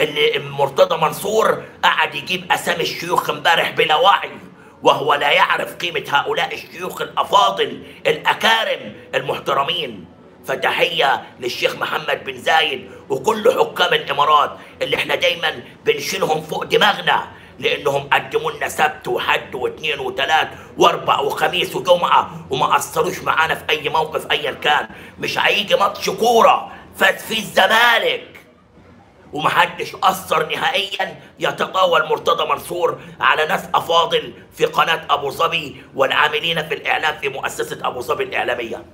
اللي مرتضى منصور قعد يجيب اسامي الشيوخ امبارح بلا وعي وهو لا يعرف قيمة هؤلاء الشيوخ الأفاضل الأكارم المحترمين فتحية للشيخ محمد بن زايد وكل حكام الإمارات اللي احنا دايما بنشيلهم فوق دماغنا لأنهم قدموا لنا سبت وحد واثنين وثلاث واربع وخميس وجمعة وما قصروش معانا في أي موقف أيا كان مش هيجي ماتش كورة فاز فيه الزمالك ومحدش أثر نهائيا يتطاول مرتضى منصور على ناس أفاضل في قناة أبو ظبي والعاملين في الإعلام في مؤسسة أبو ظبي الإعلامية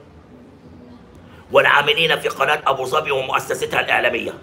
والعاملين في قناة أبو ظبي ومؤسستها الإعلامية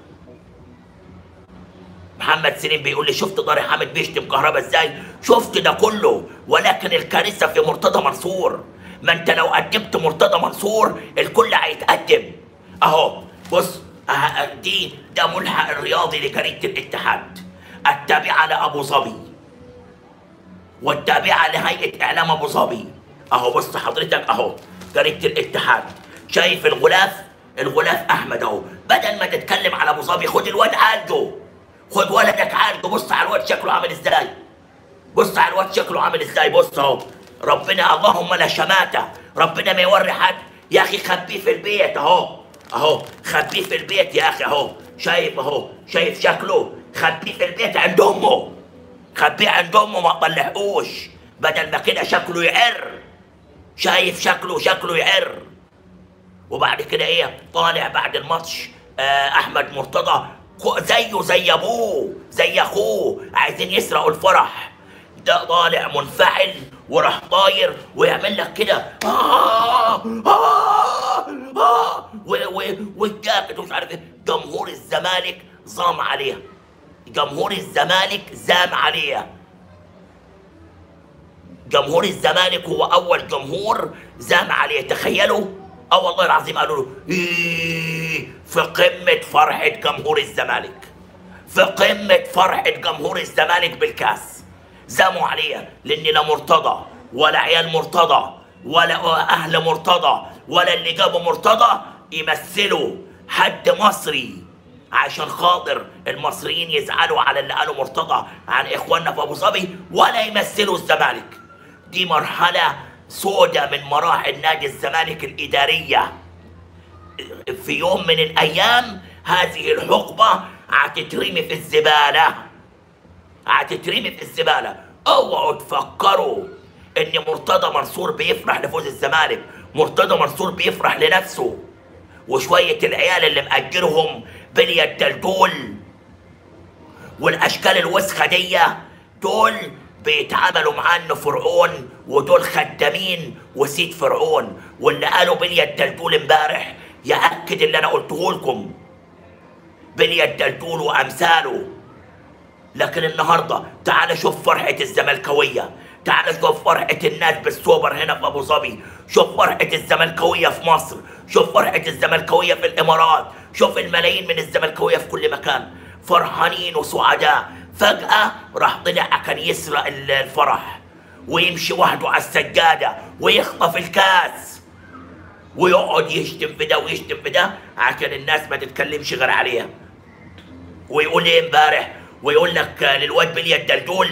محمد سليم بيقول لي شفت طارق حامد بيشتم كهربا ازاي شفت ده كله ولكن الكارثه في مرتضى منصور ما انت لو قدمت مرتضى منصور الكل هيتقدم اهو بص أه دي ده ملحق الرياضي لجريده الاتحاد التابعه لابو ظبي والتابعه لهيئه اعلام ابو ظبي اهو بص حضرتك اهو جريده الاتحاد شايف الغلاف الغلاف احمد اهو بدل ما تتكلم على ابو ظبي خد الواد عالجه خد ولدك عالجه بص على الواد شكله عامل ازاي بص على الواد شكله عامل ازاي بص اهو ربنا اللهم لا شماته ربنا ما يوري حد يا اخي خبيه في البيت اهو اهو خبيه في البيت يا اخي اهو شايف اهو شايف شكله خبيه في البيت عند امه خبيه عند امه ما تطلعوش بدل ما كده شكله يعر شايف شكله شكله يعر وبعد كده ايه طالع بعد الماتش آه احمد مرتضى كو- زيه زي ابوه زي اخوه عايزين يسرقوا الفرح ده طالع منفعل وراح طاير ويعمل لك كده آه آه آه و- و- والجاكيت ومش عارف ايه جمهور الزمالك زام عليها جمهور الزمالك زام عليها جمهور الزمالك هو اول جمهور زام عليه تخيلوا اه والله العظيم قالوا له إيه في قمه فرحه جمهور الزمالك في قمه فرحه جمهور الزمالك بالكاس زاموا عليه لان لا مرتضى ولا عيال مرتضى ولا اهل مرتضى ولا اللي جابوا مرتضى يمثلوا حد مصري عشان خاطر المصريين يزعلوا على اللي قالوا مرتضى عن اخواننا في ابو ظبي ولا يمثلوا الزمالك دي مرحلة سودة من مراحل نادي الزمالك الإدارية في يوم من الأيام هذه الحقبة هتترمي في الزبالة هتترمي في الزبالة اوعوا تفكروا ان مرتضى منصور بيفرح لفوز الزمالك مرتضى منصور بيفرح لنفسه وشوية العيال اللي مأجرهم بلي الدلدول والاشكال الوسخه دي دول بيتعاملوا معاه انه فرعون ودول خدامين وسيد فرعون واللي قالوا بلي الدلدول امبارح ياكد اللي انا قلته لكم بلي الدلدول وامثاله لكن النهارده تعال شوف فرحه الزملكاويه تعال شوف فرحه الناس بالسوبر هنا في ابو ظبي شوف فرحه الزملكاويه في مصر شوف فرحه الزملكاويه في الامارات شوف الملايين من الزملكاويه في كل مكان فرحانين وسعداء فجاه راح طلع كان يسرق ال- الفرح ويمشي وحده على السجاده ويخطف الكاس ويقعد يشتم في ده ويشتم في ده عشان الناس ما تتكلمش غير عليها ويقول ايه امبارح ويقول لك للواد بليا الدلدول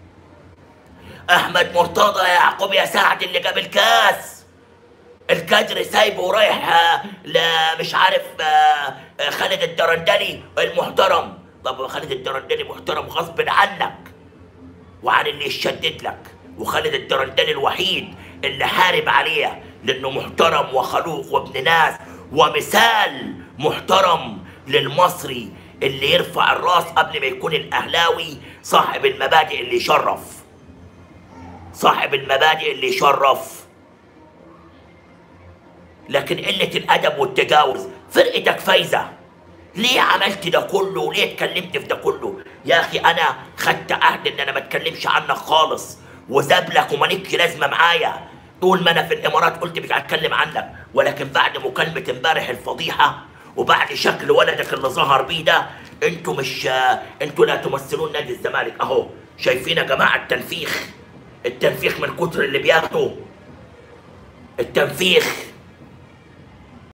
احمد مرتضى يا يعقوب يا سعد اللي جاب الكاس الكادر سايبه ورايح آه، ل- مش عارف آه، آه، خالد الدرندلي المحترم طب خالد الدرندلي محترم غصب عنك وعن اللي يشدد لك وخالد الدرندلي الوحيد اللي حارب عليه لانه محترم وخلوق وابن ناس ومثال محترم للمصري اللي يرفع الراس قبل ما يكون الاهلاوي صاحب المبادئ اللي يشرف صاحب المبادئ اللي يشرف لكن قلة الأدب والتجاوز فرقتك فايزة ليه عملت ده كله وليه اتكلمت في ده كله يا أخي أنا خدت عهد إن أنا ما اتكلمش عنك خالص وزابلك ومالكش لازمة معايا طول ما أنا في الإمارات قلت مش هتكلم عنك ولكن بعد مكالمة امبارح الفضيحة وبعد شكل ولدك اللي ظهر بيه ده انتوا مش انتوا لا تمثلون نادي الزمالك اهو شايفين يا جماعة التنفيخ التنفيخ من كتر اللي بياخده التنفيخ